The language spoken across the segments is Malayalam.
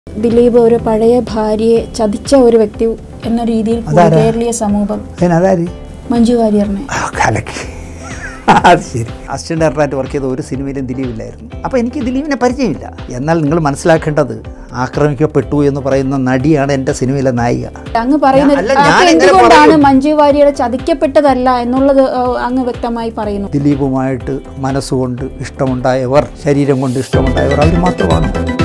ദിലീപ് ഒരു പഴയ ഭാര്യയെ ചതിച്ച ഒരു വ്യക്തി എന്ന രീതിയിൽ പോയി അതാരാ? കേരളീയ സമൂഹം അതിനതാര് മഞ്ജു വാര്യറിനെ ആ, കലക്കി അത് ശരി അസിസ്റ്റന്റ് ഡയറക്ടറായിട്ട് വർക്ക് ചെയ്ത ഒരു സിനിമയിലും ദിലീപില്ലായിരുന്നു അപ്പോൾ എനിക്ക് ദിലീപിനെ പരിചയമില്ല എന്നാൽ നിങ്ങൾ മനസ്സിലാക്കേണ്ടത് ആക്രമിക്കപ്പെട്ടു എന്ന് പറയുന്ന നടിയാണ് എൻ്റെ സിനിമയിലെ നായിക അങ്ങ് പറയുന്നത് അല്ല, അപ്പൊ ഞാൻ എങ്ങനെ എന്തുകൊണ്ടാണ് പറയും? മഞ്ജു വാര്യരെ ചതിക്കപ്പെട്ടതല്ല എന്നുള്ളത് ആ, അങ്ങ് വ്യക്തമായി പറയുന്നു ദിലീപുമായിട്ട് മനസ്സുകൊണ്ട് ഇഷ്ടമുണ്ടായവർ ശരീരം കൊണ്ട് ഇഷ്ടമുണ്ടായവർ അവർ മാത്രമാണ്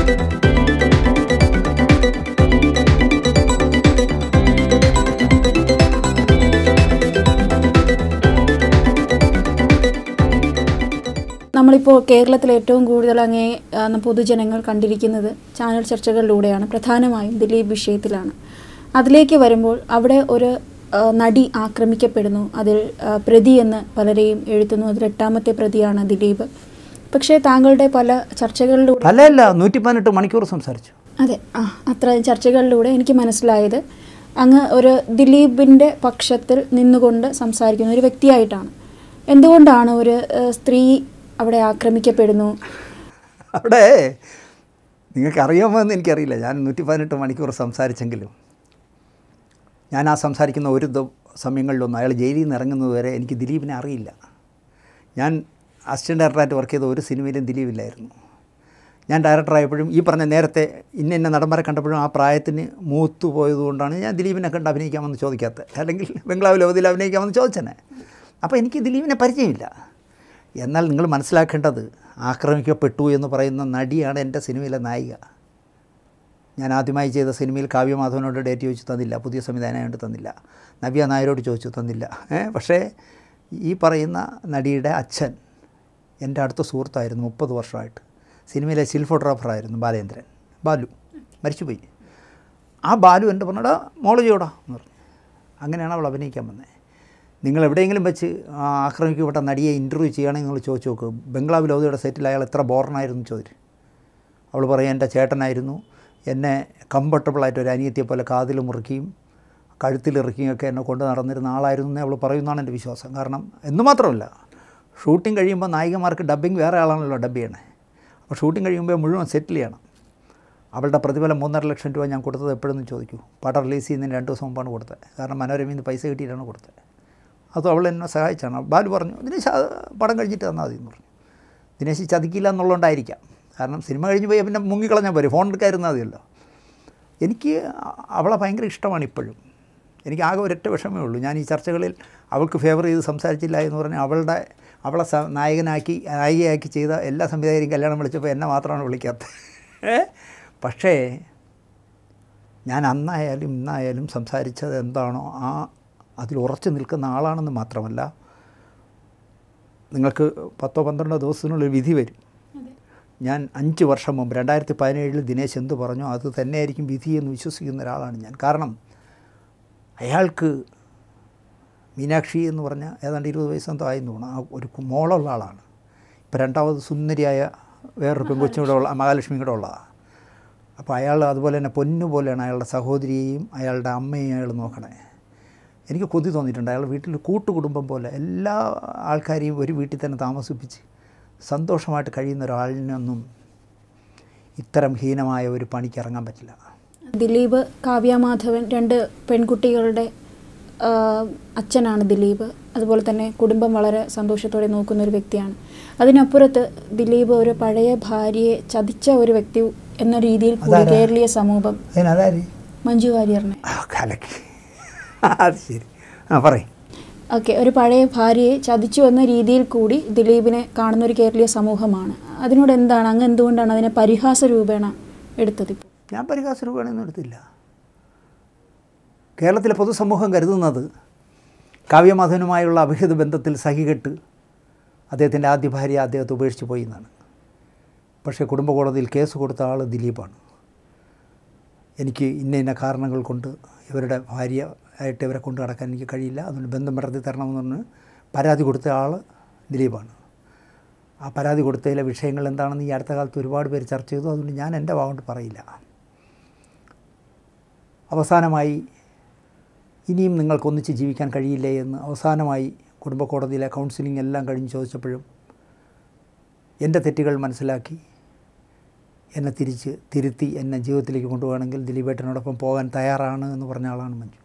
നമ്മളിപ്പോൾ കേരളത്തിൽ ഏറ്റവും കൂടുതൽ അങ്ങേ ആ, പൊതുജനങ്ങൾ കണ്ടിരിക്കുന്നത് ചാനൽ ചർച്ചകളിലൂടെയാണ് പ്രധാനമായും ദിലീപ് വിഷയത്തിലാണ് അതിലേക്ക് വരുമ്പോൾ അവിടെ ഒരു ആ, നടി ആക്രമിക്കപ്പെടുന്നു അതിൽ ആ, പ്രതി എന്ന് പലരെയും എഴുതുന്നു അതിൽ എട്ടാമത്തെ പ്രതിയാണ് ദിലീപ് പക്ഷേ താങ്കളുടെ പല ചർച്ചകളിലൂടെ അല്ലല്ല നൂറ്റി പതിനെട്ട് മണിക്കൂർ സംസാരിച്ചു അതെ ആ അത്ര ചർച്ചകളിലൂടെ എനിക്ക് മനസ്സിലായത് അങ്ങ് ഒരു ദിലീപിൻ്റെ പക്ഷത്തിൽ നിന്നുകൊണ്ട് സംസാരിക്കുന്ന ഒരു വ്യക്തിയായിട്ടാണ് എന്തുകൊണ്ടാണ് ഒരു ഏഹ്, സ്ത്രീ അവിടെ ആക്രമിക്കപ്പെടുന്നു അവിടെ നിങ്ങൾക്ക് അറിയാമോ എന്ന് എനിക്കറിയില്ല ഞാൻ നൂറ്റി പതിനെട്ട് മണിക്കൂർ സംസാരിച്ചെങ്കിലും ഞാൻ ആ സംസാരിക്കുന്ന ഒരു ദ- സമയങ്ങളിലൊന്നും അയാൾ ജയിലിൽ നിന്ന് ഇറങ്ങുന്നത് വരെ എനിക്ക് ദിലീപിനെ അറിയില്ല ഞാൻ അസിസ്റ്റൻറ്റ് ഡയറക്ടറായിട്ട് വർക്ക് ചെയ്ത ഒരു സിനിമയിലും ദിലീപില്ലായിരുന്നു ഞാൻ ഡയറക്ടറായപ്പോഴും ഈ പറഞ്ഞ നേരത്തെ ഇന്ന ഇന്ന നടന്മാരെ കണ്ടപ്പോഴും ആ പ്രായത്തിന് മൂത്തു പോയതുകൊണ്ടാണ് ഞാൻ ദിലീപിനെ കണ്ട് അഭിനയിക്കാമെന്ന് ചോദിക്കാത്തത് അല്ലെങ്കിൽ ബംഗ്ലാവ് ലോകത്തിൽ അഭിനയിക്കാമെന്ന് ചോദിച്ചനെ അപ്പോൾ എനിക്ക് ദിലീപിനെ പരിചയമില്ല എന്നാൽ നിങ്ങൾ മനസ്സിലാക്കേണ്ടത് ആക്രമിക്കപ്പെട്ടു എന്ന് പറയുന്ന നടിയാണ് എൻ്റെ സിനിമയിലെ നായിക ഞാൻ ആദ്യമായി ചെയ്ത സിനിമയിൽ കാവ്യമാധവനോട് ഡേറ്റ് ചോദിച്ചു തന്നില്ല പുതിയ സംവിധാനമായിട്ട് തന്നില്ല നവ്യ നായരോട് ചോദിച്ചു തന്നില്ല ഏ പക്ഷേ ഈ പറയുന്ന നടിയുടെ അച്ഛൻ എൻ്റെ അടുത്ത സുഹൃത്തായിരുന്നു മുപ്പത് വർഷമായിട്ട് സിനിമയിലെ സ്റ്റിൽ ഫോട്ടോഗ്രാഫറായിരുന്നു ബാലേന്ദ്രൻ ബാലു മരിച്ചുപോയി ആ ബാലു എൻ്റെ പറഞ്ഞടാ മോള് ചെയ്യോടാ എന്ന് പറഞ്ഞു അങ്ങനെയാണ് അവൾ അഭിനയിക്കാൻ വന്നത് നിങ്ങൾ എവിടെയെങ്കിലും വെച്ച് ആ ആക്രമിക്കപ്പെട്ട നടിയെ ഇൻ്റർവ്യൂ ചെയ്യുകയാണെങ്കിൽ നിങ്ങൾ ചോദിച്ചു നോക്ക് ബംഗ്ലാവ് ലോധിയുടെ സെറ്റിൽ അയാൾ എത്ര ബോർണായിരുന്നു ചോദിച്ചു അവൾ പറയും എൻ്റെ ചേട്ടനായിരുന്നു എന്നെ കംഫർട്ടബിളായിട്ട് ഒരു അനിയത്തിയെ പോലെ കാതിൽ മുറുക്കിയും കഴുത്തിലിറക്കിയും ഒക്കെ എന്നെ കൊണ്ട് നടന്നിരുന്ന ആളായിരുന്നു എന്നേ അവൾ പറയുന്നതാണ് എൻ്റെ വിശ്വാസം കാരണം എന്ന് മാത്രമല്ല ഷൂട്ടിംഗ് കഴിയുമ്പോൾ നായികമാർക്ക് ഡബ്ബിങ് വേറെ ആളാണല്ലോ ഡബ് ചെയ്യണേ അപ്പോൾ ഷൂട്ടിംഗ് കഴിയുമ്പോൾ മുഴുവൻ സെറ്റിൽ ചെയ്യണം അവളുടെ പ്രതിഫലം മൂന്നര ലക്ഷം രൂപ ഞാൻ കൊടുത്തത് എപ്പോഴെന്ന് ചോദിക്കൂ പടം റിലീസ് ചെയ്യുന്നതിന് രണ്ട് ദിവസം മുമ്പാണ് കൊടുത്തത് കാരണം മനോരമയിൽ നിന്ന് പൈസ കിട്ടിയിട്ടാണ് കൊടുത്തത് അതും അവൾ എന്നെ സഹായിച്ചാണ് ബാലു പറഞ്ഞു ദിനേശ് അത് പടം കഴിഞ്ഞിട്ട് തന്നാൽ മതി എന്ന് പറഞ്ഞു ദിനേശ് ചതിക്കില്ല എന്നുള്ളതുകൊണ്ടായിരിക്കാം കാരണം സിനിമ കഴിഞ്ഞ് പോയി പിന്നെ മുങ്ങിക്കളഞ്ഞാൽ പോരെ ഫോൺ എടുക്കാതിരുന്നാൽ മതിയല്ലോ എനിക്ക് അവളെ ഭയങ്കര ഇഷ്ടമാണ് ഇപ്പോഴും എനിക്ക് ആകെ ഒരൊറ്റ വിഷമേ ഉള്ളൂ ഞാൻ ഈ ചർച്ചകളിൽ അവൾക്ക് ഫേവർ ചെയ്ത് സംസാരിച്ചില്ല എന്ന് പറഞ്ഞാൽ അവളുടെ അവളെ സ- നായകനാക്കി നായികയാക്കി ചെയ്ത എല്ലാ സംവിധായകരും കല്യാണം വിളിച്ചപ്പോൾ എന്നെ മാത്രമാണ് വിളിക്കാത്തത് ഏ? പക്ഷേ ഞാൻ അന്നായാലും ഇന്നായാലും സംസാരിച്ചത് എന്താണോ ആ അതിൽ ഉറച്ചു നിൽക്കുന്ന ആളാണെന്ന് മാത്രമല്ല നിങ്ങൾക്ക് പത്തോ പന്ത്രണ്ടോ ദിവസത്തിനുള്ളിൽ വിധി വരും ഞാൻ അഞ്ച് വർഷം മുമ്പ് രണ്ടായിരത്തി പതിനേഴിൽ ദിനേശ് എന്ത് പറഞ്ഞോ അത് തന്നെയായിരിക്കും വിധി എന്ന് വിശ്വസിക്കുന്ന ഒരാളാണ് ഞാൻ കാരണം അയാൾക്ക് മീനാക്ഷി എന്ന് പറഞ്ഞ ഏതാണ്ട് ഇരുപത് വയസ്സെന്തോ ആയെന്ന് തോന്നുന്നു ആ ഒരു കു- മോളുള്ള ആളാണ് ഇപ്പോൾ രണ്ടാമത് സുന്ദരിയായ വേറൊരു പെൺകൊച്ചും കൂടെ ഉള്ള മഹാലക്ഷ്മി കൂടെ ഉള്ളതാണ് അപ്പോൾ അയാൾ അതുപോലെ തന്നെ പൊന്നു പോലെയാണ് അയാളുടെ സഹോദരിയെയും അയാളുടെ അമ്മയെയും അയാൾ നോക്കണേ എനിക്ക് കൊതി തോന്നിയിട്ടുണ്ട് അയാൾ വീട്ടിൽ കൂട്ടുകുടുംബം പോലെ എല്ലാ ആൾക്കാരെയും ഒരു വീട്ടിൽ തന്നെ താമസിപ്പിച്ച് സന്തോഷമായിട്ട് കഴിയുന്ന ഒരാളിനൊന്നും ഇത്തരം ഹീനമായ ഒരു പണിക്ക് ഇറങ്ങാൻ പറ്റില്ല ദിലീപ് കാവ്യമാധവൻ രണ്ട് പെൺകുട്ടികളുടെ ആ, അച്ഛനാണ് ദിലീപ് അതുപോലെ തന്നെ കുടുംബം വളരെ സന്തോഷത്തോടെ നോക്കുന്ന ഒരു വ്യക്തിയാണ് അതിനപ്പുറത്ത് ദിലീപ് ഒരു പഴയ ഭാര്യയെ ചതിച്ച ഒരു വ്യക്തി എന്ന രീതിയിൽ പോയി അതാരാ? കേരളീയ സമൂഹം അതിനതാര് മഞ്ജു വാര്യറിനെ ആ, കലക്കി അത് ശരി ആ പറയും ഓക്കെ ഒരു പഴയ ഭാര്യയെ ചതിച്ചു എന്ന രീതിയിൽ കൂടി ദിലീപിനെ കാണുന്ന ഒരു കേരളീയ സമൂഹമാണ് അതിനോട് എന്താണ് അങ്ങ് എന്തുകൊണ്ടാണ് അതിനെ പരിഹാസ രൂപേണ എടുത്തത് ഇപ്പോൾ ഞാൻ പരിഹാസ രൂപയൊന്നും എടുത്തില്ല കേരളത്തിലെ പൊതുസമൂഹം കരുതുന്നത് കാവ്യമാധവനുമായുള്ള അഭിഹിത ബന്ധത്തിൽ സഹികെട്ട് അദ്ദേഹത്തിൻ്റെ ആദ്യ ഭാര്യ അദ്ദേഹത്തെ ഉപേക്ഷിച്ച് പോയി എന്നാണ് പക്ഷേ കുടുംബ കോടതിയിൽ കേസ് കൊടുത്ത ആൾ ദിലീപാണ് എനിക്ക് ഇന്ന ഇന്ന കാരണങ്ങൾ കൊണ്ട് ഇവരുടെ ഭാര്യ ആയിട്ട് ഇവരെ കൊണ്ടു നടക്കാൻ എനിക്ക് കഴിയില്ല അതുകൊണ്ട് ബന്ധം പടർത്തി തരണമെന്ന് പറഞ്ഞ് പരാതി കൊടുത്ത ആൾ ദിലീപാണ് ആ പരാതി കൊടുത്തതിലെ വിഷയങ്ങൾ എന്താണെന്ന് ഈ അടുത്ത കാലത്ത് ഒരുപാട് പേര് ചർച്ച ചെയ്തു അതുകൊണ്ട് ഞാൻ എൻ്റെ ഭാഗം പറയില്ല അവസാനമായി ഇനിയും നിങ്ങൾക്കൊന്നിച്ച് ജീവിക്കാൻ കഴിയില്ലേ എന്ന് അവസാനമായി കുടുംബ കോടതിയിലെ കൗൺസിലിംഗ് എല്ലാം കഴിഞ്ഞ് ചോദിച്ചപ്പോഴും എൻ്റെ തെറ്റുകൾ മനസ്സിലാക്കി എന്നെ തിരിച്ച് തിരുത്തി എന്നെ ജീവിതത്തിലേക്ക് കൊണ്ടുപോകണമെങ്കിൽ ദിലീപേട്ടനോടൊപ്പം പോകാൻ തയ്യാറാണ് എന്ന് പറഞ്ഞ ആളാണ് മഞ്ജു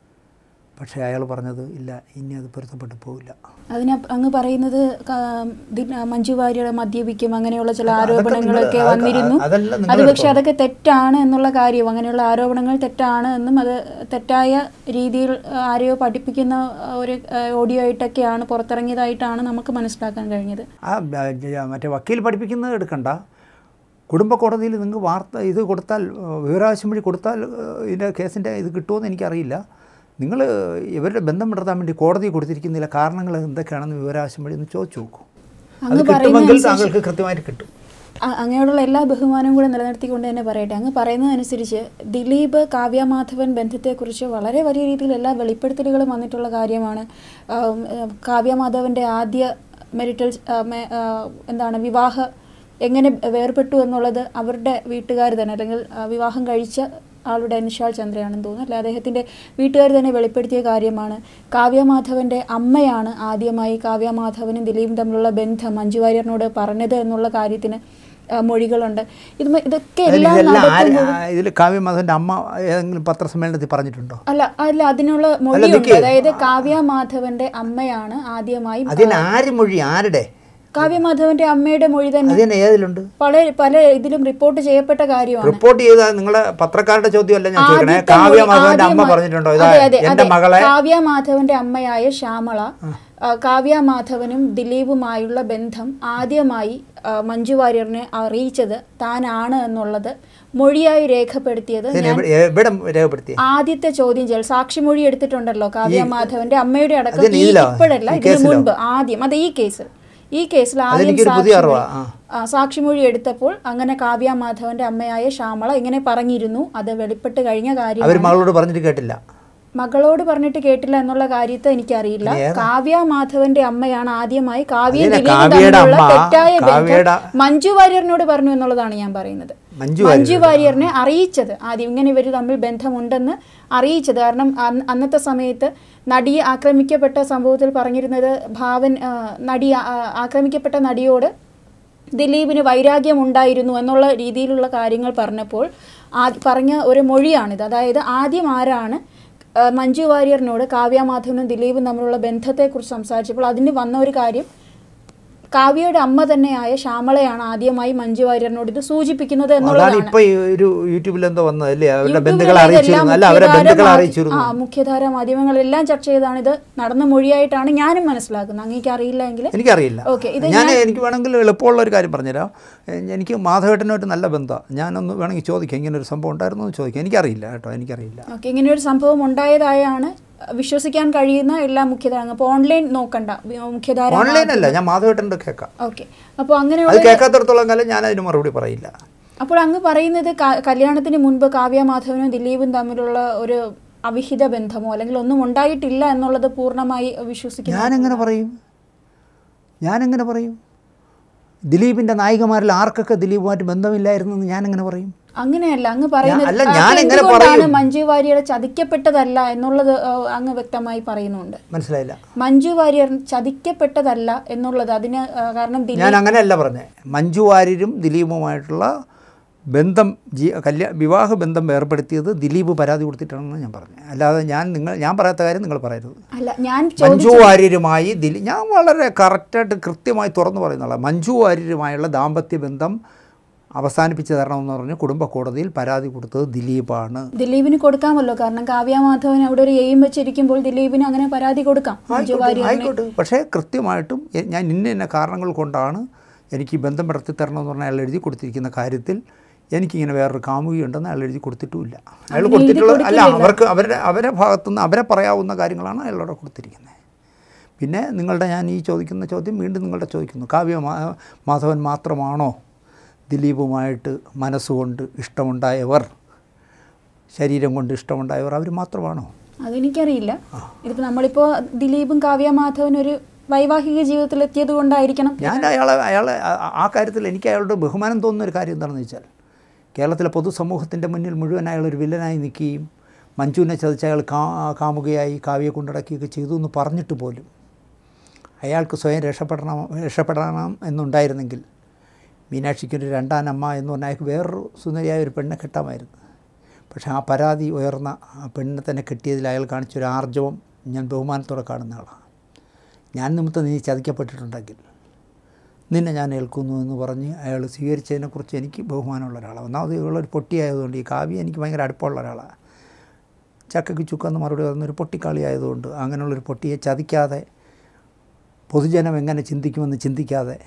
പക്ഷേ അയാൾ പറഞ്ഞത് ഇല്ല ഇനി അത് പൊരുത്തപ്പെട്ടു പോവില്ല അതിന് അങ്ങ് പറയുന്നത് ക- ദി- മഞ്ജു വാര്യർ മദ്യപിക്കും അങ്ങനെയുള്ള ചില അതൊക്കെ ആരോപണങ്ങളൊക്കെ നിങ്ങൾ- വന്നിരുന്നു അതെല്ലാം നിങ്ങൾ അത് പക്ഷെ എടുത്തോ. അതൊക്കെ തെറ്റാണ് എന്നുള്ള കാര്യം അങ്ങനെയുള്ള ആരോപണങ്ങൾ തെറ്റാണ് എന്നും അത് തെറ്റായ രീതിയിൽ ആ, ആരെയോ പഠിപ്പിക്കുന്ന ആ, ഒരു ആ, ഓഡിയോ ആയിട്ടൊക്കെയാണ് പുറത്തിറങ്ങിയതായിട്ടാണ് നമുക്ക് മനസ്സിലാക്കാൻ കഴിഞ്ഞത് ആ ബ- ജ- മറ്റേ വക്കീൽ പഠിപ്പിക്കുന്നത് എടുക്കണ്ട കുടുംബ കോടതിയിൽ നിങ്ങൾക്ക് വാർത്ത ഇത് കൊടുത്താൽ ഏഹ്, വിവരാവകാശം വഴി കൊടുത്താൽ ഏഹ്, ഇതിൻ്റെ കേസിൻ്റെ ഇത് കിട്ടുമെന്ന് എനിക്കറിയില്ല നിങ്ങൾ ഇവരുടെ ബന്ധം വിടർത്താൻ വേണ്ടി കോടതി കൊടുത്തിരിക്കുന്നില്ല കാരണങ്ങൾ എന്തൊക്കെയാണെന്ന് വിവരാവകാശം വഴി ഒന്ന് ചോദിച്ചു നോക്കൂ അത് അങ്ങ് കിട്ടുമെങ്കിൽ പറയുന്ന താങ്കൾക്ക് കൃത്യമായിട്ട് കിട്ടും അ- അങ്ങനെയുള്ള എല്ലാ ബഹുമാനവും കൂടെ നിലനിർത്തിക്കൊണ്ട് തന്നെ പറയട്ടെ അങ്ങ് പറയുന്നതനുസരിച്ച് ദിലീപ് കാവ്യ മാധവൻ ബന്ധത്തെക്കുറിച്ച് വളരെ വലിയ രീതിയിൽ എല്ലാ വെളിപ്പെടുത്തലുകളും വന്നിട്ടുള്ള കാര്യമാണ് ആം, ഏഹ്, കാവ്യ മാധവൻ്റെ ആദ്യ മെരിറ്റൽ ആ, മെ- ആ, എന്താണ് വിവാഹ എങ്ങനെ വേർപെട്ടു എന്നുള്ളത് അവരുടെ വീട്ടുകാർ തന്നെ അല്ലെങ്കിൽ ആ, വിവാഹം കഴിച്ച ആളുടെ നിഷാൽ ചന്ദ്രയാണെന്ന് തോന്നുന്നു അല്ല അദ്ദേഹത്തിൻ്റെ വീട്ടുകാർ തന്നെ വെളിപ്പെടുത്തിയ കാര്യമാണ് കാവ്യമാധവൻ്റെ അമ്മയാണ് ആദ്യമായി കാവ്യമാധവനും ദിലീപും തമ്മിലുള്ള ബന്ധം മഞ്ജു വാര്യറിനോട് പറഞ്ഞത് എന്നുള്ള കാര്യത്തിന് ആ, മൊഴികളുണ്ട് ഇത് മ- ഇതൊക്കെ എല്ലാം നടക്കുമ്പോൾ ഇതിൽ കാവ്യമാധവൻ്റെ അമ്മ ഏതെങ്കിലും പത്രസമ്മേളനത്തിൽ പറഞ്ഞിട്ടുണ്ടോ അല്ല അല്ല അതിനുള്ള മൊഴിയുണ്ട് നിക്ക്. അതായത് കാവ്യ മാധവന്റെ അമ്മയാണ് ആദ്യമായി അതിന് ആര് മൊഴി ആരുടെ കാവ്യ മാധവന്റെ അമ്മയുടെ മൊഴി തന്നെ അതിന് ഏതിലുണ്ട് പല പല ഇതിലും റിപ്പോർട്ട് ചെയ്യപ്പെട്ട കാര്യമാണ് റിപ്പോർട്ട് ചെയ്ത നിങ്ങളെ പത്രക്കാരുടെ ചോദ്യമല്ല ഞാൻ ചോദിക്കണേ ആദ്യത്തെ കാവ്യ മൊഴി- മാധവന്റെ അമ്മ ആദ്യമായി- പറഞ്ഞിട്ടുണ്ടോ ഇതാ അതെ, അതെ, എന്റെ അതെ. മകളെ കാവ്യ മാധവന്റെ അമ്മയായ ശ്യാമള ആ, കാവ്യ മാധവനും ദിലീപുമായുള്ള ബന്ധം ആദ്യമായി ആ, മഞ്ജു വാര്യറിനെ അറിയിച്ചത് താനാണ് എന്നുള്ളത് മൊഴിയായി രേഖപ്പെടുത്തിയത് ഇതിന് ഞാൻ എവിടെ- എവിടെ രേഖപ്പെടുത്തി ആദ്യത്തെ ചോദ്യം ചെയ്യൽ സാക്ഷിമൊഴി എടുത്തിട്ടുണ്ടല്ലോ കാവ്യ മാധവന്റെ അമ്മയുടെ അടക്കം അതിന് ഈ ഇതിലോ? ഇപ്പോഴല്ല ഈ ഇതിനു കേസിലോ? മുൻപ് ആദ്യം അത് ഈ കേസിൽ ഈ കേസിൽ ആദ്യം അതെനിക്കൊരു പുതിയ സാക്ഷിമൊഴി- അറിവാ, ആ. ആ, സാക്ഷിമൊഴി എടുത്തപ്പോൾ അങ്ങനെ കാവ്യ മാധവന്റെ അമ്മയായ ശ്യാമള ഇങ്ങനെ പറഞ്ഞിരുന്നു അത് വെളിപ്പെട്ട് കഴിഞ്ഞ കാര്യം അവർ മകളോട് പറഞ്ഞിട്ട് കേട്ടില്ല മകളോട് പറഞ്ഞിട്ട് കേട്ടില്ല എന്നുള്ള കാര്യത്തെ എനിക്കറിയില്ല കാവ്യ മാധവന്റെ അമ്മയാണ് ആദ്യമായി കാവ്യ അതിനെ ദിലീപും കാവ്യയുടെ തമ്മിലുള്ള അമ്മ, തെറ്റായ ബന്ധം കാവ്യയുടെ- മഞ്ജു വാര്യറിനോട് പറഞ്ഞു എന്നുള്ളതാണ് ഞാൻ പറയുന്നത് മഞ്ജു മഞ്ജു വാര്യറിനെ അറിയിച്ചത് ആദ്യം ഇങ്ങനെ ഇവർ തമ്മിൽ ബന്ധമുണ്ടെന്ന് അറിയിച്ചത് കാരണം അന്ന് അന്നത്തെ സമയത്ത് നടിയെ ആക്രമിക്കപ്പെട്ട സംഭവത്തിൽ പറഞ്ഞിരുന്നത് ഭാവൻ ആ, നടി ആ, ആക്രമിക്കപ്പെട്ട നടിയോട് ദിലീപിന് വൈരാഗ്യം ഉണ്ടായിരുന്നു എന്നുള്ള രീതിയിലുള്ള കാര്യങ്ങൾ പറഞ്ഞപ്പോൾ ആ പറഞ്ഞ ഒരു മൊഴിയാണിത് അതായത് ആദ്യം ആരാണ് ആ, മഞ്ജു വാര്യറിനോട് കാവ്യ മാധവനും ദിലീപും തമ്മിലുള്ള ബന്ധത്തെക്കുറിച്ച് സംസാരിച്ചപ്പോൾ അതിന് വന്ന ഒരു കാര്യം കാവ്യയുടെ അമ്മ തന്നെയായ ശ്യാമളയാണ് ആദ്യമായി മഞ്ജു വാര്യറിനോട് ഇത് സൂചിപ്പിക്കുന്നത് അതാണ് എന്നുള്ളതാണ് ഇപ്പൊ ഈ ഒരു യൂട്യൂബിൽ എന്തോ വന്നത് അല്ലേ അവരുടെ യൂട്യൂബിൽ ബന്ധുക്കളെ ഇതെല്ലാം അറിയിച്ചിരുന്നു അല്ല അവരുടെ മുഖ്യധാര ബന്ധുക്കളെ മാധ്യ- അറിയിച്ചിരുന്നു ആ മുഖ്യധാര മാധ്യമങ്ങളെല്ലാം ചർച്ച ചെയ്താണ് ഇത് നടന്ന മൊഴിയായിട്ടാണ് ഞാനും മനസ്സിലാക്കുന്നത് അങ്ങേക്ക് അറിയില്ല എങ്കിൽ എനിക്കറിയില്ല ഓക്കെ ഇത് ഞാൻ എനിക്ക് വേണമെങ്കിൽ എളുപ്പമുള്ള ഒരു കാര്യം പറഞ്ഞുതരാം എ- എനിക്ക് മാധവേട്ടനായിട്ട് നല്ല ബന്ധമാണ് ഞാനൊന്ന് വേണമെങ്കിൽ ചോദിക്കാം ഇങ്ങനെ ഒരു സംഭവം ഉണ്ടായിരുന്നു എന്ന് ചോദിക്കാം എനിക്കറിയില്ല കേട്ടോ എനിക്കറിയില്ല ഓക്കെ ഇങ്ങനെ ഒരു സംഭവം ഉണ്ടായതായാണ് വിശ്വസിക്കാൻ കഴിയുന്ന എല്ലാ മുഖ്യധാര അപ്പോൾ ഓൺലൈൻ നോക്കണ്ട വി- മുഖ്യധാര ഓൺലൈൻ അല്ല ഞാൻ മാധവേട്ടൻ്റെ കേൾക്കാം ഓക്കെ അപ്പോൾ അങ്ങനെ അത് കേൾക്കാത്തടത്തോളം കാലം ഞാൻ അതിന് മറുപടി പറയില്ല അപ്പോൾ അങ്ങ് പറയുന്നത് ക- കല്യാണത്തിന് മുൻപ് കാവ്യ മാധവനും ദിലീപും തമ്മിലുള്ള ഒരു അവിഹിത ബന്ധമോ അല്ലെങ്കിൽ ഒന്നും ഉണ്ടായിട്ടില്ല എന്നുള്ളത് പൂർണ്ണമായി വിശ്വസിക്കുന്നു ഞാനെങ്ങനെ പറയും ഞാനെങ്ങനെ പറയും ദിലീപിൻ്റെ നായികമാരിൽ ആർക്കൊക്കെ ദിലീപുമായിട്ട് ബന്ധമില്ലായിരുന്നു എന്ന് ഞാനെങ്ങനെ പറയും അങ്ങനെയല്ല അങ്ങ് പറയുന്നത് അല്ല, അത് ഞാൻ എങ്ങനെ എന്തുകൊണ്ടാണ് പറയും? മഞ്ജു വാര്യർ ചതിക്കപ്പെട്ടതല്ല എന്നുള്ളത് ആ, അങ്ങ് വ്യക്തമായി പറയുന്നുണ്ട് മനസ്സിലായില്ല മഞ്ജു വാര്യർ ചതിക്കപ്പെട്ടതല്ല എന്നുള്ളത് അതിന് ആ, കാരണം ദിലീപ് ഞാൻ അങ്ങനെയല്ല പറഞ്ഞത് മഞ്ജു വാര്യരും ദിലീപുമായിട്ടുള്ള ബന്ധം ജീ കല്യാ വിവാഹ ബന്ധം ഏർപ്പെടുത്തിയത് ദിലീപ് പരാതി കൊടുത്തിട്ടാണെന്ന് ഞാൻ പറഞ്ഞു അല്ലാതെ ഞാൻ നിങ്ങൾ ഞാൻ പറയാത്ത കാര്യം നിങ്ങൾ പറയരുത് അല്ല ഞാൻ മഞ്ജു ചോദിച്ചു വാര്യരുമായി ദിലീ ഞാൻ വളരെ കറക്റ്റായിട്ട് കൃത്യമായി തുറന്നു പറയുന്നുള്ള മഞ്ജു വാര്യരുമായുള്ള ദാമ്പത്യ ബന്ധം അവസാനിപ്പിച്ച് തരണമെന്ന് പറഞ്ഞ് കുടുംബ കോടതിയിൽ പരാതി കൊടുത്തത് ദിലീപാണ് ദിലീപിന് കൊടുക്കാമല്ലോ കാരണം കാവ്യ മാധവൻ അവിടെ ഒരു എയിം വെച്ചിരിക്കുമ്പോൾ ദിലീപിന് അങ്ങനെ പരാതി കൊടുക്കാം മഞ്ജു ആയിക്കോട്ടെ വാര്യറിനെ ആയിക്കോട്ടെ പക്ഷേ കൃത്യമായിട്ടും എ- ഞാൻ ഇന്ന ഇന്ന കാരണങ്ങൾ കൊണ്ടാണ് എനിക്ക് ഈ ബന്ധം നടത്തി തരണമെന്ന് പറഞ്ഞാൽ അയാൾ എഴുതി കൊടുത്തിരിക്കുന്ന കാര്യത്തിൽ എനിക്കിങ്ങനെ വേറൊരു കാമുകിയുണ്ടെന്ന് അയാൾ എഴുതി കൊടുത്തിട്ടുമില്ല അയാൾ അങ്ങനെ എഴുതി കൊടുത്തിട്ടുള്ള അല്ല കൊടുക്കില്ലല്ലോ. അവർക്ക് അവരുടെ അവരെ ഭാഗത്തുനിന്ന് അവരെ പറയാവുന്ന കാര്യങ്ങളാണ് അയാളോട് കൊടുത്തിരിക്കുന്നത് പിന്നെ നിങ്ങളുടെ ഞാൻ ഈ ചോദിക്കുന്ന ചോദ്യം വീണ്ടും നിങ്ങളുടെ ചോദിക്കുന്നു കാവ്യ മാ- മാധവൻ മാത്രമാണോ ദിലീപുമായിട്ട് മനസ്സുകൊണ്ട് ഇഷ്ടമുണ്ടായവർ ശരീരം കൊണ്ട് ഇഷ്ടമുണ്ടായവർ അവർ മാത്രമാണോ അതെനിക്കറിയില്ല ഇതിപ്പോ നമ്മളിപ്പോ ദിലീപും കാവ്യ മാധവനും ഒരു വൈവാഹിക ജീവിതത്തിൽ എത്തിയത് കൊണ്ടായിരിക്കണം ഞാൻ അയാളെ അയാളെ ആ- ആ കാര്യത്തിൽ എനിക്ക് അയാളുടെ ബഹുമാനം തോന്നുന്ന ഒരു കാര്യം എന്താണെന്ന് വെച്ചാൽ കേരളത്തിലെ പൊതുസമൂഹത്തിൻ്റെ മുന്നിൽ മുഴുവൻ അയാൾ ഒരു വില്ലനായി നിൽക്കുകയും മഞ്ജുവിനെ ചതിച്ച് അയാൾ കാ കാമുകയായി കാവ്യെ കൊണ്ടടക്കുകയൊക്കെ ചെയ്തു എന്ന് പറഞ്ഞിട്ട് പോലും അയാൾക്ക് സ്വയം രക്ഷപ്പെടണം രക്ഷപ്പെടണം എന്നുണ്ടായിരുന്നെങ്കിൽ മീനാക്ഷിക്കൊരു രണ്ടാനമ്മ എന്ന് പറഞ്ഞാൽ അയാൾക്ക് വേറൊരു സുന്ദരിയായ ഒരു പെണ്ണെ കെട്ടാമായിരുന്നു പക്ഷേ ആ പരാതി ഉയർന്ന ആ പെണ്ണിനെ തന്നെ കെട്ടിയതിൽ അയാൾ കാണിച്ചൊരു ആർജവം ഞാൻ ബഹുമാനത്തോടെ കാണുന്ന ആളാണ് ഞാൻ നിമിത്തം നീ ചതിക്കപ്പെട്ടിട്ടുണ്ടെങ്കിൽ നിന്നെ ഞാൻ ഏൽക്കുന്നു എന്ന് പറഞ്ഞ് അയാൾ സ്വീകരിച്ചതിനെക്കുറിച്ച് എനിക്ക് ബഹുമാനമുള്ള ഒരാളാണ് ഒന്നാമത് ഇവളൊരു പൊട്ടിയായതുകൊണ്ട് ഈ കാവ്യ എനിക്ക് ഭയങ്കര അടുപ്പമുള്ള ഒരാളാണ് ചക്കയ്ക്ക് ചുക്കെന്ന് മറുപടി പറയുന്നൊരു പൊട്ടിക്കളി ആയതുകൊണ്ട് അങ്ങനെയുള്ളൊരു പൊട്ടിയെ ചതിക്കാതെ പൊതുജനം എങ്ങനെ ചിന്തിക്കുമെന്ന് ചിന്തിക്കാതെ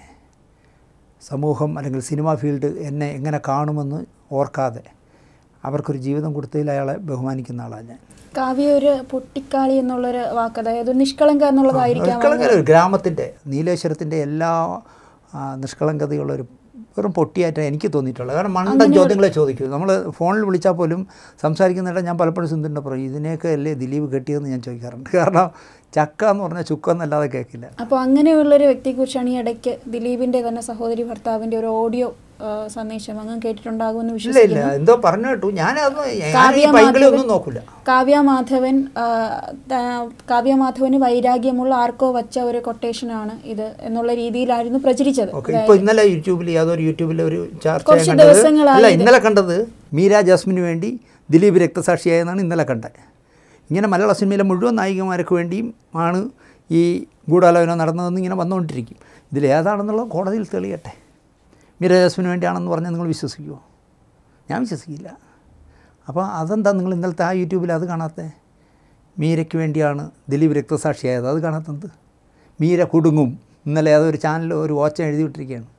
സമൂഹം അല്ലെങ്കിൽ സിനിമാ ഫീൽഡ് എന്നെ എങ്ങനെ കാണുമെന്ന് ഓർക്കാതെ അവർക്കൊരു ജീവിതം കൊടുത്തതിൽ അയാളെ ബഹുമാനിക്കുന്ന ആളാണ് ഞാൻ കാവ്യ ഒരു പൊട്ടിക്കാളി എന്നുള്ളൊരു വാക്ക് അതായത് ഒരു നിഷ്കളങ്ക എന്നുള്ളതായിരിക്കാം നിഷ്കളങ്കത ഒരു ഗ്രാമത്തിൻ്റെ നീലേശ്വരത്തിൻ്റെ എല്ലാ ആ, നിഷ്കളങ്കതയുള്ളൊരു വെറും പൊട്ടിയായിട്ട് എനിക്ക് തോന്നിയിട്ടുള്ളത് കാരണം മണ്ടൻ ചോദ്യങ്ങളെ ചോദിക്കും നമ്മൾ ഫോണിൽ വിളിച്ചാൽ പോലും സംസാരിക്കുന്നിടം ഞാൻ പലപ്പോഴും സിന്ധുവിൻ്റെ പറയും ഇതിനെയൊക്കെ അല്ലേ ദിലീപ് കെട്ടിയതെന്ന് ഞാൻ ചോദിക്കാറുണ്ട് കാരണം ചക്ക എന്ന് പറഞ്ഞാൽ ചുക്കെന്നല്ലാതെ കേൾക്കില്ല അപ്പോൾ അങ്ങനെയുള്ളൊരു വ്യക്തിയെക്കുറിച്ചാണ് ഈ ഇടയ്ക്ക് ദിലീപിന്റെ തന്നെ സഹോദരി ഭർത്താവിന്റെ ഒരു ഓഡിയോ ആ, സന്ദേശം അങ്ങ് കേട്ടിട്ടുണ്ടാകുമെന്ന് ഇല്ല വിശ്വസിക്കുന്നു ഇല്ല എന്തോ പറഞ്ഞു കേട്ടു ഞാനത് ഞാൻ ഈ കാവ്യ ബൈബിളെ മാധവൻ- ഒന്നും നോക്കില്ല കാവ്യ മാധവൻ ആ, ത- കാവ്യ മാധവന് വൈരാഗ്യമുള്ള ആർക്കോ വച്ച ഒരു കൊട്ടേഷനാണ് ഇത് എന്നുള്ള രീതിയിലായിരുന്നു പ്രചരിച്ചത് ഓക്കെ ഇപ്പോൾ ഇന്നലെ യൂട്യൂബിൽ യാതൊരു യൂട്യൂബിൽ ഒരു ചർച്ച ഞാൻ കുറച്ച് കണ്ടത് ദിവസങ്ങളായി അല്ല ഇത്. ഇന്നലെ കണ്ടത് മീര ജാസ്മിന് വേണ്ടി ദിലീപ് രക്തസാക്ഷിയായെന്നാണ് ഇന്നലെ കണ്ടത് ഇങ്ങനെ മലയാള സിനിമയിലെ മുഴുവൻ നായികമാർക്ക് വേണ്ടിയും ആണ് ഈ ഗൂഢാലോചന നടന്നതെന്ന് ഇങ്ങനെ വന്നുകൊണ്ടിരിക്കും ഇതിൽ ഏതാണെന്നുള്ളത് കോടതിയിൽ തെളിയട്ടെ മീര ജാസ്മിന് വേണ്ടിയാണെന്ന് പറഞ്ഞാൽ നിങ്ങൾ വിശ്വസിക്കുമോ ഞാൻ വിശ്വസിക്കില്ല അപ്പോൾ അതെന്താ നിങ്ങൾ ഇന്നലത്തെ ആ യൂട്യൂബിൽ അത് കാണാത്തത് മീരയ്ക്ക് വേണ്ടിയാണ് ദിലീപ് രക്തസാക്ഷിയായത് അത് കാണാത്തത് മീര കുടുങ്ങും ഇന്നലെ അതൊരു ചാനൽ ഒരു വാച്ച് എഴുതി വിട്ടിരിക്കുകയാണ്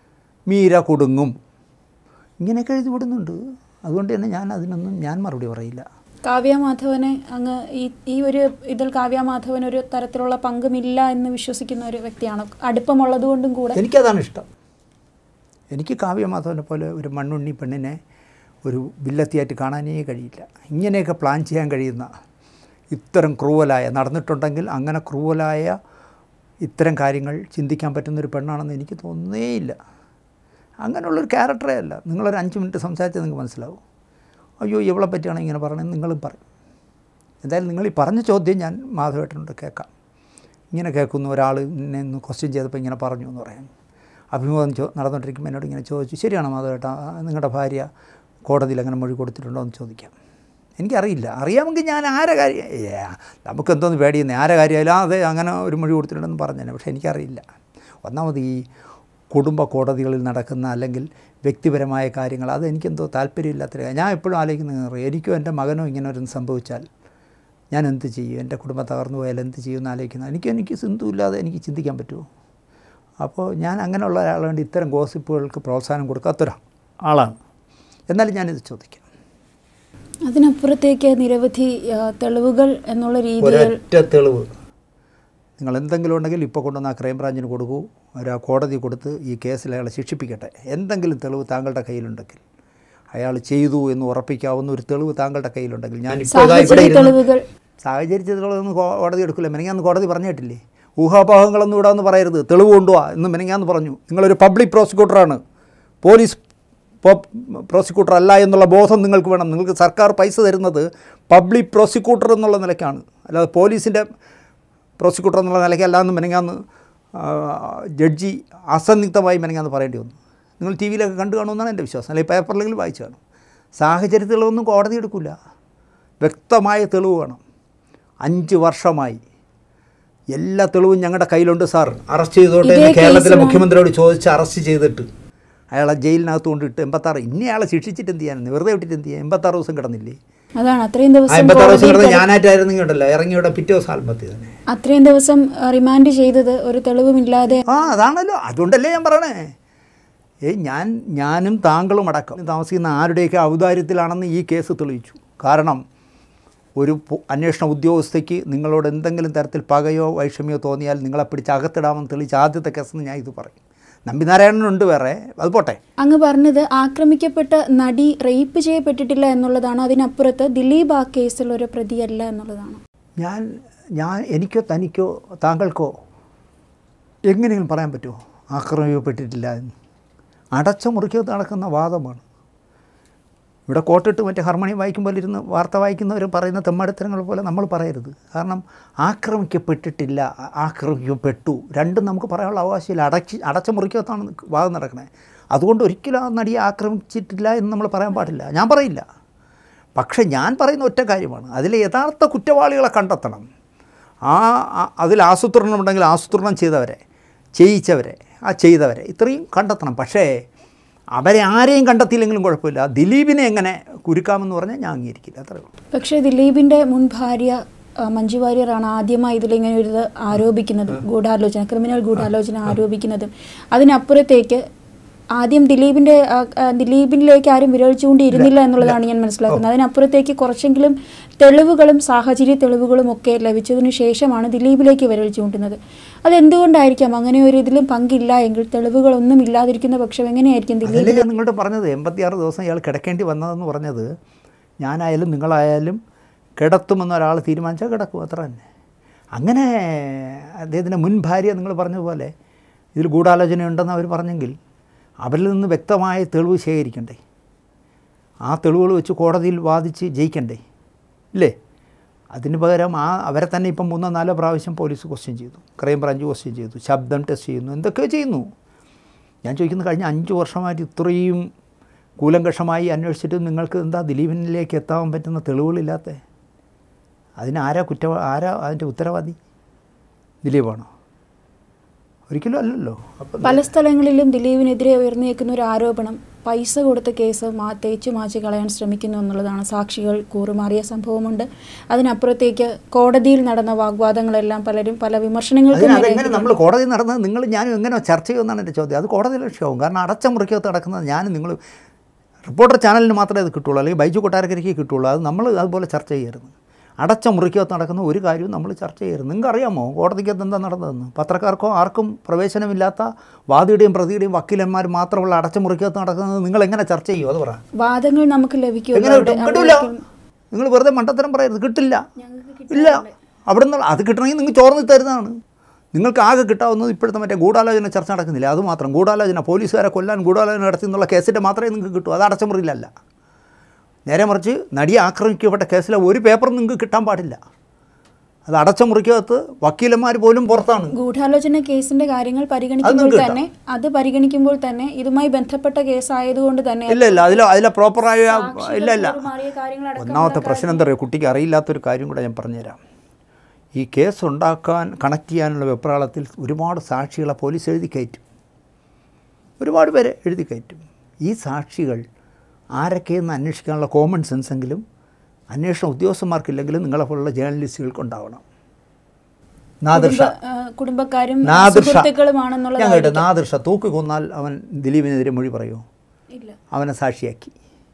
മീര കുടുങ്ങും ഇങ്ങനെയൊക്കെ എഴുതി വിടുന്നുണ്ട് അതുകൊണ്ട് തന്നെ ഞാൻ അതിനൊന്നും ഞാൻ മറുപടി പറയില്ല കാവ്യ മാധവനെ അങ്ങ് ഈ ഈ ഒരു ഇതിൽ കാവ്യ മാധവൻ ഒരു തരത്തിലുള്ള പങ്കുമില്ല എന്ന് വിശ്വസിക്കുന്ന ഒരു വ്യക്തിയാണ് അടുപ്പമുള്ളത് കൊണ്ടും കൂടെ എനിക്കതാണ് ഇഷ്ടം എനിക്ക് കാവ്യമാധവനെ പോലെ ഒരു മണ്ണുണ്ണി പെണ്ണിനെ ഒരു വില്ലത്തിയായിട്ട് കാണാനേ കഴിയില്ല ഇങ്ങനെയൊക്കെ പ്ലാൻ ചെയ്യാൻ കഴിയുന്ന ഇത്തരം ക്രൂവലായ നടന്നിട്ടുണ്ടെങ്കിൽ അങ്ങനെ ക്രൂവലായ ഇത്തരം കാര്യങ്ങൾ ചിന്തിക്കാൻ പറ്റുന്നൊരു പെണ്ണാണെന്ന് എനിക്ക് തോന്നുന്നേയില്ല അങ്ങനെയുള്ളൊരു ക്യാരക്ടറേ അല്ല നിങ്ങളൊരു അഞ്ച് മിനിറ്റ് സംസാരിച്ചാൽ നിങ്ങൾക്ക് മനസ്സിലാവും അയ്യോ ഇവളെ പറ്റിയാണ് ഇങ്ങനെ പറയണത് നിങ്ങളും പറയും എന്തായാലും നിങ്ങൾ ഈ പറഞ്ഞ ചോദ്യം ഞാൻ മാധവേട്ടനോട് കേൾക്കാം ഇങ്ങനെ കേൾക്കുന്നു ഒരാൾ എന്നെ ഒന്ന് ക്വസ്റ്റ്യൻ ചെയ്തപ്പോൾ ഇങ്ങനെ പറഞ്ഞു എന്ന് പറയാൻ അഭിമുഖം ചോ നടന്നുകൊണ്ടിരിക്കുമ്പോൾ എന്നോട് ഇങ്ങനെ ചോദിച്ചു ശരിയാണോ മാധവേട്ട നിങ്ങളുടെ ഭാര്യ കോടതിയിൽ അങ്ങനെ മൊഴി കൊടുത്തിട്ടുണ്ടോ എന്ന് ചോദിക്കാം എനിക്കറിയില്ല അറിയാമെങ്കിൽ ഞാൻ ആരെ കാര്യം ഏ, നമുക്കെന്തോന്ന് പേടിയുന്നേ ആരെ കാര്യമായാലും ആ, അതെ അങ്ങനെ ഒരു മൊഴി കൊടുത്തിട്ടുണ്ടെന്ന് പറഞ്ഞേനെ പക്ഷേ എനിക്കറിയില്ല ഒന്നാമത് ഈ കുടുംബ കോടതികളിൽ നടക്കുന്ന അല്ലെങ്കിൽ വ്യക്തിപരമായ കാര്യങ്ങൾ അത് എനിക്കെന്തോ താല്പര്യമില്ലാത്തൊരു കാര്യം ഞാൻ എപ്പോഴും ആലോചിക്കുന്നത് എനിക്കോ എൻ്റെ മകനോ ഇങ്ങനെ ഒരു സംഭവിച്ചാൽ ഞാൻ എന്ത് ചെയ്യും എൻ്റെ കുടുംബം തകർന്നു പോയാൽ എന്ത് ചെയ്യും എന്ന് ആലോചിക്കുന്നത് എനിക്ക് എനിക്ക് സിന്ധു ഇല്ലാതെ എനിക്ക് ചിന്തിക്കാൻ പറ്റുമോ അപ്പോൾ ഞാൻ അങ്ങനെയുള്ള ഒരാളുകൊണ്ട് ഇത്തരം ഗോസിപ്പുകൾക്ക് പ്രോത്സാഹനം കൊടുക്കാത്തൊരു ആളാണ് എന്നാലും ഞാനിത് ചോദിക്കാം അതിനപ്പുറത്തേക്ക് നിരവധി ആ, തെളിവുകൾ എന്നുള്ള രീതിയിൽ ഒരൊറ്റ തെളിവ് നിങ്ങൾ എന്തെങ്കിലും ഉണ്ടെങ്കിൽ ഇപ്പോൾ കൊണ്ടുവന്ന് ആ ക്രൈംബ്രാഞ്ചിന് കൊടുക്കൂ ഒരു ആ കോടതി കൊടുത്ത് ഈ കേസിൽ അയാളെ ശിക്ഷിപ്പിക്കട്ടെ എന്തെങ്കിലും തെളിവ് താങ്കളുടെ കയ്യിലുണ്ടെങ്കിൽ അയാൾ ചെയ്തു എന്ന് ഉറപ്പിക്കാവുന്ന ഒരു തെളിവ് താങ്കളുടെ കയ്യിലുണ്ടെങ്കിൽ ഞാൻ ഇപ്പോൾ ഇതാ ഇവിടെ സാഹചര്യ ഇരുന്ന് തെളിവുകൾ സാഹചര്യ തെളിവൊന്നും കോ- കോടതി എടുക്കില്ല മെനങ്ങാന്ന് കോടതി പറഞ്ഞിട്ടില്ലേ ഊഹാപോഹങ്ങളൊന്നും ഇടാന്ന് പറയരുത് തെളിവ് കൊണ്ടുവാ എന്ന് മെനങ്ങാന്ന് പറഞ്ഞു നിങ്ങളൊരു പബ്ലിക് പ്രോസിക്യൂട്ടറാണ് പോലീസ് പ്രോസിക്യൂട്ടർ അല്ല എന്നുള്ള ബോധം നിങ്ങൾക്ക് വേണം നിങ്ങൾക്ക് സർക്കാർ പൈസ തരുന്നത് പബ്ലിക് പ്രോസിക്യൂട്ടർ എന്നുള്ള നിലയ്ക്കാണ് അല്ലാതെ പോലീസിൻ്റെ പ്രോസിക്യൂട്ടർ എന്നുള്ള നിലയ്ക്ക് അല്ലാന്ന് മെനങ്ങാന്ന് ആ, ജഡ്ജി അസന്നിഗ്ധമായി മെനങ്ങാന്ന് പറയേണ്ടി വന്നു നിങ്ങൾ ടി വിയിലൊക്കെ കണ്ടു കാണുമെന്നാണ് എൻ്റെ വിശ്വാസം അല്ലെങ്കിൽ പേപ്പറിലെങ്കിലും വായിച്ചു കാണും സാഹചര്യ തെളിവൊന്നും കോടതി എടുക്കില്ല വ്യക്തമായ തെളിവ് വേണം അഞ്ച് വർഷമായി എല്ലാ തെളിവും ഞങ്ങളുടെ കയ്യിലുണ്ട് സാർ അറസ്റ്റ് ചെയ്തോട്ടെ എന്ന് ഇതേ കേരളത്തിലെ കേസിലാണ്- മുഖ്യമന്ത്രിയോട് ചോദിച്ച് അറസ്റ്റ് ചെയ്തിട്ട് അയാളെ ജയിലിനകത്ത് കൊണ്ടിട്ട് എൺപത്താറ് ഇന്നയാളെ ശിക്ഷിച്ചിട്ട് എന്ത് ചെയ്യാനെന്ന് വെറുതെ വിട്ടിട്ട് എന്ത് ചെയ്യാൻ എൺപത്താറ് ദിവസം കിടന്നില്ലേ അതാണ് അത്രയും ആ ദിവസം എൺപത്താറ് ദിവസം കോടതിയിൽ കിടന്ന് തെളി- ഞാനായിട്ടായിരുന്നു കേട്ടല്ലോ ഇറങ്ങിയുടെ പിറ്റേ ദിവസം ആത്മഹത്യ തന്നെ അത്രയും ദിവസം ആ, റിമാൻഡ് ചെയ്തത് ഒരു തെളിവുമില്ലാതെ ആ അതാണല്ലോ അതുകൊണ്ടല്ലേ ഞാൻ പറയണേ ഏ ഞാൻ ഞാനും താങ്കളും അടക്കം താമസിക്കുന്ന ആരുടെയൊക്കെ ഔദാര്യത്തിലാണെന്ന് ഈ കേസ് തെളിയിച്ചു കാരണം ഒരു പു- അന്വേഷണ ഉദ്യോഗസ്ഥയ്ക്ക് നിങ്ങളോട് എന്തെങ്കിലും തരത്തിൽ പകയോ വൈഷമ്യോ തോന്നിയാൽ നിങ്ങളെ പിടിച്ച് അകത്തിടാമെന്ന് തെളിയിച്ച ആദ്യത്തെ കേസെന്ന് ഞാൻ ഇത് പറയും നമ്പിനാരായണനുണ്ട് വേറെ അത് പോട്ടെ അങ്ങ് പറഞ്ഞത് ആക്രമിക്കപ്പെട്ട നടി റേപ്പ് ചെയ്യപ്പെട്ടിട്ടില്ല എന്നുള്ളതാണ് അതിനപ്പുറത്ത് ദിലീപ് ആ കേസിൽ ഒരു പ്രതിയല്ല എന്നുള്ളതാണ് ഞാൻ ഞാൻ എനിക്കോ തനിക്കോ താങ്കൾക്കോ എങ്ങനെയെങ്കിലും പറയാൻ പറ്റുമോ ആക്രമിക്കപ്പെട്ടിട്ടില്ല എന്ന് അടച്ച മുറിക്കകത്ത് നടക്കുന്ന വാദമാണ് ഇവിടെ കോട്ടിട്ട് മറ്റേ ഹാർമോണിയം വായിക്കുമ്പോൾ ഇരുന്ന് വാർത്ത വായിക്കുന്നവർ പറയുന്ന തെമ്മടുത്തരങ്ങൾ പോലെ നമ്മൾ പറയരുത് കാരണം ആക്രമിക്കപ്പെട്ടിട്ടില്ല ആ- ആക്രമിക്കപ്പെട്ടു രണ്ടും നമുക്ക് പറയാനുള്ള അവകാശമില്ല അടച്ച് അടച്ച മുറിക്കകത്താണ് വാദം നടക്കണേ അതുകൊണ്ട് ഒരിക്കലും ആ നടിയെ ആക്രമിച്ചിട്ടില്ല എന്ന് നമ്മൾ പറയാൻ പാടില്ല ഞാൻ പറയില്ല പക്ഷേ ഞാൻ പറയുന്ന ഒറ്റ കാര്യമാണ് അതിലെ യഥാർത്ഥ കുറ്റവാളികളെ കണ്ടെത്തണം ആ ആ- അതിൽ ആസൂത്രണം ഉണ്ടെങ്കിൽ ആസൂത്രണം ചെയ്തവരെ ചെയ്യിച്ചവരെ ആ ചെയ്തവരെ ഇത്രയും കണ്ടെത്തണം പക്ഷേ അവരെ ആരെയും കണ്ടെത്തിയില്ലെങ്കിലും കുഴപ്പമില്ല ദിലീപിനെ എങ്ങനെ കുരുക്കാമെന്ന് പറഞ്ഞാൽ ഞാൻ അംഗീകരിക്കില്ല അത്രേ ഉള്ളൂ പക്ഷേ ദിലീപിന്റെ മുൻ ഭാര്യ ആ, മഞ്ജു വാര്യറാണ് ആദ്യമായി ഇതിലിങ്ങനെ ഒരു ഇത് ആരോപിക്കുന്നതും ഗൂഢാലോചന ക്രിമിനൽ ഗൂഢാലോചന ആരോപിക്കുന്നതും അതിനപ്പുറത്തേക്ക് ആദ്യം ദിലീപിന്റെ ആ, ആ, ദിലീപിലേക്ക് ആരും വിരൽ ചൂണ്ടിയിരുന്നില്ല എന്നുള്ളതാണ് ഞാൻ മനസ്സിലാക്കുന്നത് അതിനപ്പുറത്തേക്ക് കുറച്ചെങ്കിലും തെളിവുകളും സാഹചര്യ തെളിവുകളും ഒക്കെ ലഭിച്ചതിനു ശേഷമാണ് ദിലീപിലേക്ക് വിരൽ ചൂണ്ടുന്നത് അതെന്തുകൊണ്ടായിരിക്കാം അങ്ങനെ ഒരു ഇതിലും പങ്കില്ല എങ്കിൽ തെളിവുകളൊന്നും ഇല്ലാതിരിക്കുന്ന പക്ഷം എങ്ങനെയായിരിക്കും ദിലീപ് അതല്ലേ ഞാൻ നിങ്ങളോട് പറഞ്ഞത് എൺപത്തിയാറ് ദിവസം ഇയാൾ കിടക്കേണ്ടി വന്നതെന്ന് പറഞ്ഞത് ഞാനായാലും നിങ്ങളായാലും കിടത്തുമെന്ന് ഒരാൾ തീരുമാനിച്ചാൽ കിടക്കും അത്ര തന്നെ അങ്ങനെ അദ്ദേഹത്തിൻ്റെ മുൻ ഭാര്യ നിങ്ങൾ പറഞ്ഞതുപോലെ ഇതിൽ ഗൂഢാലോചനയുണ്ടെന്ന് അവർ പറഞ്ഞെങ്കിൽ അവരിൽ നിന്ന് വ്യക്തമായ തെളിവ് ശേഖരിക്കണ്ടേ ആ തെളിവുകൾ വെച്ച് കോടതിയിൽ വാദിച്ച് ജയിക്കണ്ടേ ഇല്ലേ അതിന് പകരം ആ അവരെ തന്നെ ഇപ്പം മൂന്നോ നാലോ പ്രാവശ്യം പോലീസ് ക്വസ്റ്റ്യൻ ചെയ്തു ക്രൈം ബ്രാഞ്ച് ക്വസ്റ്റ്യൻ ചെയ്തു ശബ്ദം ടെസ്റ്റ് ചെയ്യുന്നു എന്തൊക്കെയോ ചെയ്യുന്നു ഞാൻ ചോദിക്കുന്നത് കഴിഞ്ഞ അഞ്ച് വർഷമായിട്ട് ഇത്രയും കൂലങ്കഷമായി അന്വേഷിച്ചിട്ട് നിങ്ങൾക്ക് എന്താ ദിലീപിനിലേക്ക് എത്താൻ പറ്റുന്ന തെളിവുകളില്ലാത്ത അതിന് ആരാ കുറ്റ ആരാ അതിൻ്റെ ഉത്തരവാദി ദിലീപാണോ ഒരിക്കലും അല്ലല്ലോ അപ്പം പല സ്ഥലങ്ങളിലും ദിലീപിനെതിരെ ഉയർന്നേക്കുന്ന ഒരു ആരോപണം പൈസ കൊടുത്ത കേസ് മാ തേച്ചു മാച്ച് കളയാൻ ശ്രമിക്കുന്നു എന്നുള്ളതാണ് സാക്ഷികൾ കൂറുമാറിയ സംഭവമുണ്ട് അതിനപ്പുറത്തേക്ക് കോടതിയിൽ നടന്ന വാഗ്വാദങ്ങളെല്ലാം പലരും പല വിമർശനങ്ങൾക്കും അതിന് അതെങ്ങനെ ഇടയാക്കി. നമ്മൾ കോടതി നടന്നത് നിങ്ങൾ ഞാനും എങ്ങനെ ചർച്ച ചെയ്യുമെന്നാണ് എൻ്റെ ചോദ്യം അത് കോടതി ലക്ഷ്യമാവും കാരണം അടച്ച മുറിക്കകത്ത് നടക്കുന്നത് ഞാനും നിങ്ങൾ റിപ്പോർട്ടർ ചാനലിന് മാത്രമേ അത് കിട്ടുള്ളൂ അല്ലെങ്കിൽ ബൈജു കൊട്ടാരക്കരയ്ക്ക് കിട്ടുള്ളൂ അത് നമ്മൾ അതുപോലെ ചർച്ച ചെയ്യരുത് അടച്ച മുറിക്കകത്ത് നടക്കുന്ന ഒരു കാര്യവും നമ്മൾ ചർച്ച ചെയ്യരുത് നിങ്ങൾക്ക് അറിയാമോ കോടതിക്കകത്ത് എന്താ നടന്നതെന്ന് പത്രക്കാർക്കോ ആർക്കും പ്രവേശനമില്ലാത്ത വാദിയുടെയും പ്രതിയുടെയും വക്കീലന്മാർ മാത്രമുള്ള അടച്ച മുറിക്കകത്ത് നടക്കുന്നത് നിങ്ങൾ എങ്ങനെ ചർച്ച ചെയ്യും അത് പറ വാദങ്ങൾ നമുക്ക് ലഭിക്കുമോ എങ്ങനെ അവിടെ- കിട്ടും? അവിടെ കിട്ടൂല ഒരിക്കലും- നിങ്ങൾ വെറുതെ മണ്ടത്തരം പറയരുത് കിട്ടില്ല ഞങ്ങൾക്ക് ഇല്ല അവിടെ നിന്ന് അത് കിട്ടണമെങ്കിൽ നിങ്ങൾ ചോർന്ന് തരുന്നതാണ് നിങ്ങൾക്ക് ആകെ കിട്ടാവുന്നത് ഇപ്പോഴത്തെ മറ്റേ ഗൂഢാലോചന ചർച്ച നടക്കുന്നില്ല അത് മാത്രം ഗൂഢാലോചന പോലീസുകാരെ കൊല്ലാൻ ഗൂഢാലോചന നടത്തി എന്നുള്ള കേസിൻ്റെ മാത്രമേ നിങ്ങൾക്ക് കിട്ടൂ അത് അടച്ചമുറിയിലല്ല നേരെ മറിച്ച് നടിയെ ആക്രമിക്കപ്പെട്ട കേസിലെ ഒരു പേപ്പറും നിങ്ങൾക്ക് കിട്ടാൻ പാടില്ല അത് അടച്ച മുറിക്കകത്ത് വക്കീലന്മാർ പോലും പുറത്താണ് ഗൂഢാലോചന കേസിന്റെ കാര്യങ്ങൾ പരിഗണിക്കുമ്പോൾ നിങ്ങൾക്ക് തന്നെ അത് പരിഗണിക്കുമ്പോൾ തന്നെ ഇതുമായി ബന്ധപ്പെട്ട കേസ് ആയതുകൊണ്ട് തന്നെ ഇല്ല ഇല്ല അതിൽ അതിലെ പ്രോപ്പറായ സാക്ഷികൾ ഇല്ല ഇല്ല കൂറുമാറിയ കാര്യങ്ങളടക്കം ഒന്നാമത്തെ പ്രശ്നം എന്താ പറയുക കുട്ടിക്ക് അറിയില്ലാത്തൊരു കാര്യം കൂടെ ഞാൻ പറഞ്ഞുതരാം ഈ കേസ് ഉണ്ടാക്കാൻ കണക്ട് ചെയ്യാനുള്ള വെപ്രാളത്തിൽ ഒരുപാട് സാക്ഷികളെ പോലീസ് എഴുതി കയറ്റും ഒരുപാട് പേരെ എഴുതി കയറ്റും ഈ സാക്ഷികൾ ആരൊക്കെയെന്ന് അന്വേഷിക്കാനുള്ള കോമൺ സെൻസെങ്കിലും അന്വേഷണ ഉദ്യോഗസ്ഥന്മാർക്കില്ലെങ്കിലും നിങ്ങളെപ്പോലുള്ള ജേർണലിസ്റ്റുകൾക്ക് ഉണ്ടാവണം നാദിർഷ കുടുംബ- ആ, കുടുംബക്കാരും നാദിർഷ സുഹൃത്തുക്കളുമാണെന്നുള്ള ഞാൻ കേട്ടു നാദിർഷ തൂക്ക് കൊന്നാൽ അവൻ ദിലീപിനെതിരെ മൊഴി പറയുമോ ഇല്ല അവനെ സാക്ഷിയാക്കി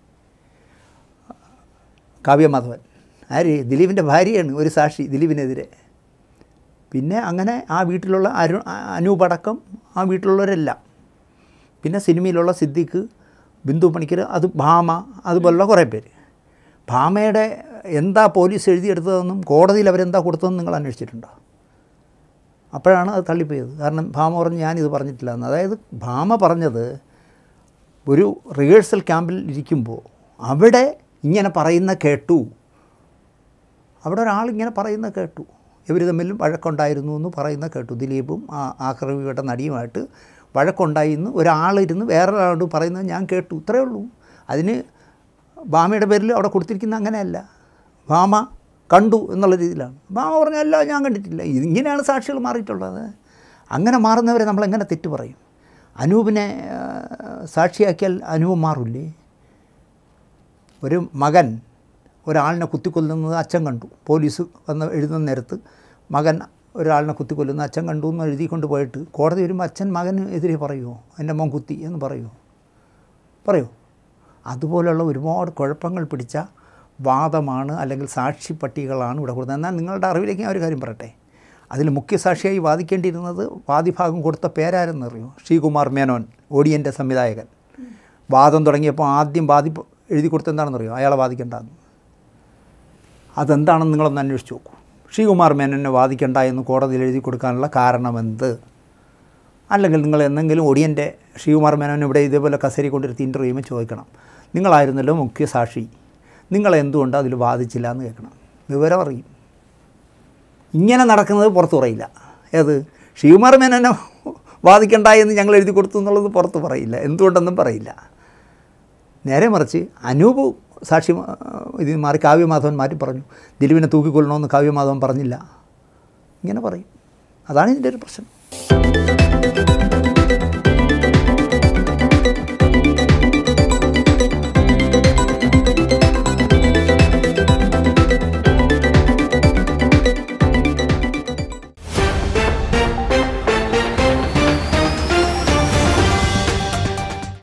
കാവ്യമാധവൻ ആര് ദിലീപിൻ്റെ ഭാര്യയാണ് ഒരു സാക്ഷി ദിലീപിനെതിരെ പിന്നെ അങ്ങനെ ആ വീട്ടിലുള്ള അരു അനൂപടക്കം ആ വീട്ടിലുള്ളവരെല്ലാം പിന്നെ സിനിമയിലുള്ള സിദ്ദിഖ് ബിന്ദു പണിക്കർ അത് ഭാമ അതുപോലുള്ള കുറേ പേര് ഭാമയുടെ എന്താ പോലീസ് എഴുതിയെടുത്തതെന്നും കോടതിയിൽ അവരെന്താ കൊടുത്തതെന്നും നിങ്ങൾ അന്വേഷിച്ചിട്ടുണ്ടോ അപ്പോഴാണ് അത് തള്ളിപ്പോയത് കാരണം ഭാമ പറഞ്ഞ് ഞാനിത് പറഞ്ഞിട്ടില്ല എന്ന് അതായത് ഭാമ പറഞ്ഞത് ഒരു റിഹേഴ്സൽ ക്യാമ്പിൽ ഇരിക്കുമ്പോൾ അവിടെ ഇങ്ങനെ പറയുന്ന കേട്ടു അവിടെ ഒരാൾ ഇങ്ങനെ പറയുന്ന കേട്ടു ഇവർ തമ്മിൽ വഴക്കുണ്ടായിരുന്നു എന്ന് പറയുന്ന കേട്ടു ദിലീപും ആ ആക്രമിയുടെ നടിയുമായിട്ട് വഴക്കുണ്ടായി എന്ന് ഒരാളിരുന്ന് വേറൊരാളോട് പറയുന്നത് ഞാൻ കേട്ടു ഇത്രയേ ഉള്ളൂ അതിന് ഭാമയുടെ പേരിൽ അവിടെ കൊടുത്തിരിക്കുന്ന അങ്ങനെയല്ല ഭാമ കണ്ടു എന്നുള്ള രീതിയിലാണ് ഭാമ പറഞ്ഞല്ല ഞാൻ കണ്ടിട്ടില്ല ഇങ്ങനെയാണ് സാക്ഷികൾ മാറിയിട്ടുള്ളത് അങ്ങനെ മാറുന്നവരെ നമ്മൾ എങ്ങനെ തെറ്റ് പറയും അനൂപിനെ ആ, സാക്ഷിയാക്കിയാൽ അനൂപ് മാറില്ലേ ഒരു മകൻ ഒരാളിനെ കുത്തിക്കൊല്ലുന്നത് അച്ഛൻ കണ്ടു പോലീസ് വന്ന് എഴുതുന്ന നേരത്ത് മകൻ ഒരാളിനെ കുത്തിക്കൊല്ലുന്ന അച്ഛൻ കണ്ടു എന്ന് എഴുതിക്കൊണ്ട് പോയിട്ട് കോടതി വരുമ്പോൾ അച്ഛൻ മകന് എതിരെ പറയുമോ എൻ്റെ മോൻ കുത്തി എന്ന് പറയുമോ പറയോ അതുപോലെയുള്ള ഒരുപാട് കുഴപ്പങ്ങൾ പിടിച്ച വാദമാണ് അല്ലെങ്കിൽ സാക്ഷി പട്ടികകളാണ് ഇവിടെ കൊടുത്തത് എന്നാൽ നിങ്ങളുടെ അറിവിലേക്ക് ഞാൻ ഒരു കാര്യം പറയട്ടെ അതിൽ മുഖ്യസാക്ഷിയായി വാദിക്കേണ്ടിയിരുന്നത് വാദിഭാഗം കൊടുത്ത പേരാരെന്നറിയോ ശ്രീകുമാർ മേനോൻ ഓഡിയൻ്റെ സംവിധായകൻ വാദം തുടങ്ങിയപ്പോൾ ആദ്യം വാദി എഴുതി കൊടുത്ത എന്താണെന്നറിയോ അയാളെ വാദിക്കേണ്ടെന്ന് അതെന്താണെന്ന് നിങ്ങളൊന്ന് അന്വേഷിച്ച് നോക്കൂ ശ്രീകുമാർ മേനോനെ വാദിക്കണ്ട എന്ന് കോടതിയിൽ എഴുതി കൊടുക്കാനുള്ള കാരണമെന്ത് അല്ലെങ്കിൽ നിങ്ങൾ എന്തെങ്കിലും ഒടിയൻ്റെ ശ്രീകുമാർ മേനോൻ ഇവിടെ ഇതേപോലെ കസേരി കൊണ്ടിരുത്തി ഇൻ്റർവ്യൂ ചെയ്യുമ്പോൾ ചോദിക്കണം നിങ്ങളായിരുന്നല്ലോ മുഖ്യ സാക്ഷി നിങ്ങൾ എന്തുകൊണ്ട് അതിൽ വാദിച്ചില്ല എന്ന് കേൾക്കണം വിവരം അറിയും ഇങ്ങനെ നടക്കുന്നത് പുറത്തു പറയില്ല ഏത് ശ്രീകുമാർ മേനോനെ വാദിക്കണ്ട എന്ന് ഞങ്ങൾ എഴുതി കൊടുത്തു എന്നുള്ളത് പുറത്ത് പറയില്ല എന്തുകൊണ്ടെന്നും പറയില്ല നേരെ മറിച്ച് അനൂപ് സാക്ഷി ആ, ഇതിൽ മാറി കാവ്യമാധവൻ മാറ്റി പറഞ്ഞു ദിലീപിനെ തൂക്കിക്കൊല്ലണമെന്ന് കാവ്യമാധവൻ പറഞ്ഞില്ല ഇങ്ങനെ പറയും അതാണ് ഇതിൻ്റെ ഒരു പ്രശ്നം